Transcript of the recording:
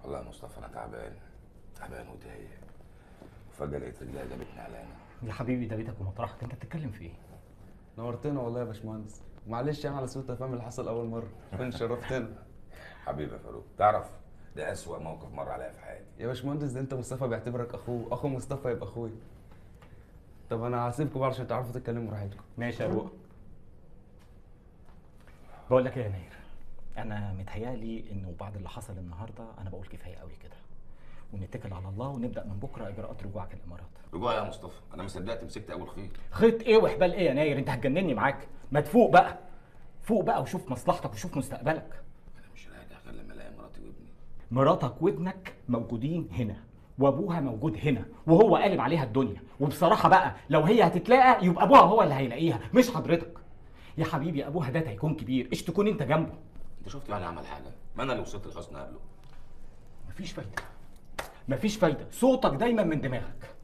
والله يا مصطفى انا تعبان تعبان وتايه وفجاه لقيت رجلي جابتني علانه يا حبيبي ده بيتك ومطرحك انت بتتكلم في ايه نورتنا والله يا باشمهندس معلش يعني على سوء التفاهم اللي حصل اول مره كنت شرفتنا حبيبي يا فاروق تعرف ده اسوأ موقف مر عليا في حياتي يا باشمهندس ده انت مصطفى بيعتبرك اخوه اخو مصطفى يبقى اخويا طب انا هسيبكم بقى عشان تعرفوا تتكلموا براحتكم ماشي يا روق بقول لك ايه يا ناير انا متهيالي انه بعد اللي حصل النهارده انا بقول كفايه قوي كده ونتكل على الله ونبدا من بكره اجراءات رجوعك الامارات رجوع يا مصطفى انا ما صدقت مسكت اول خيط خيط ايه وحبال ايه يا ناير انت هتجنني معاك ما تفوق بقى فوق بقى وشوف مصلحتك وشوف مستقبلك انا مش راجع غير لما الاقي مراتي وابني مراتك وابنك موجودين هنا وابوها موجود هنا وهو قالب عليها الدنيا وبصراحه بقى لو هي هتتلاقى يبقى ابوها هو اللي هيلاقيها مش حضرتك يا حبيبي ابوها ده هيكون كبير ايش تكون انت جنبه انت شفت يعني عمل حاجه ما انا اللي وصلت لحسن قبله مفيش فايده مفيش فايده صوتك دايما من دماغك